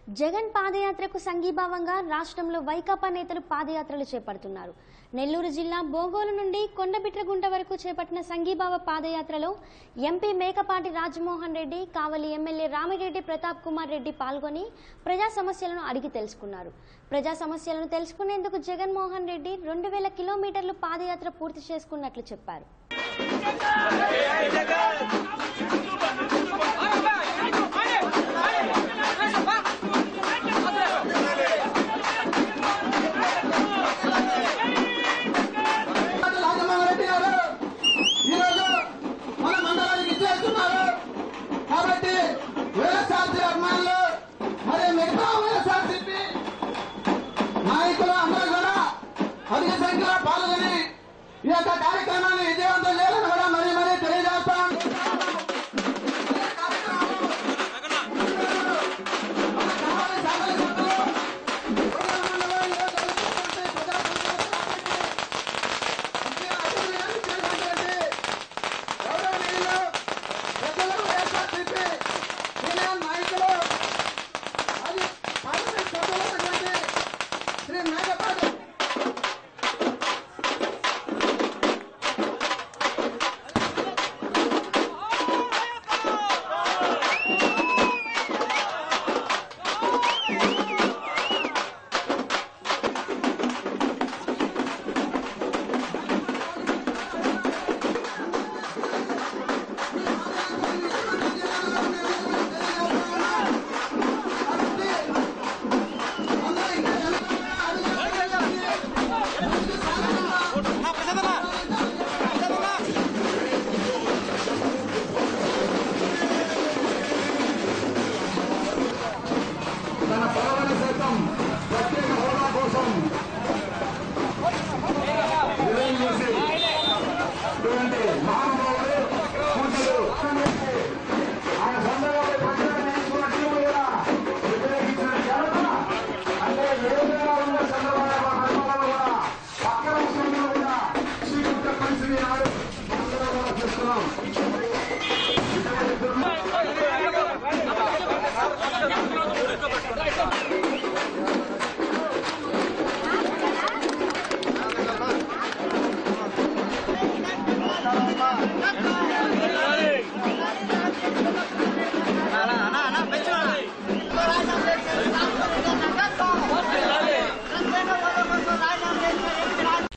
జగన్ పాదయాత్రకు సంఘీభావంగా రాష్ట్రంలో వైకాపా నేతలు పాదయాత్రలు చేపడుతున్నారు నెల్లూరు జిల్లా బోగోలు నుండి కొండబిట్రగుంట వరకు చేపట్టిన సంఘీభావ పాదయాత్రలో ఎంపీ మేకపాటి రాజమోహన్ రెడ్డి కావలి ఎమ్మెల్యే రామిరెడ్డి ప్రతాప్ కుమార్ రెడ్డి పాల్గొని ప్రజా సమస్యలను అడిగి తెలుసుకున్నారు ప్రజా సమస్యలను తెలుసుకునేందుకు జగన్మోహన్ రెడ్డి రెండు వేల కిలోమీటర్లు పాదయాత్ర పూర్తి చేసుకున్నట్లు చెప్పారు రాజమోహన్ రెడ్డి గారు ఈరోజు మన మండలానికి ఇచ్చేస్తున్నారు కాబట్టి వైఎస్ఆర్సీ అభిమానులు మరి మిగతా వైఎస్ఆర్సీపీ నాయకులు అందరూ కూడా అధిక సంఖ్యలో పాల్గొని ఈ యొక్క కార్యక్రమాన్ని విజయవంతం చేయాలని కూడా మరీ మరీ తెలియజేస్తాం శ్రీ మేఘపాటి తన పదవిని సైతం ప్రత్యేక హోదా కోసం విజయం చేసి ఇటువంటి మహానుభావులు పూజలు ఆయన సొంతంగా ప్రజలు తీసుకున్న టీము కూడా వ్యతిరేకించిన ఘనత అంటే ఏ విధంగా ఉన్న చంద్రబాబు నాయుడు కూడా పక్కన విషయంలో కూడా శ్రీగుప్త పరిస్థితి నాడు అందరూ కూడా చూస్తున్నాం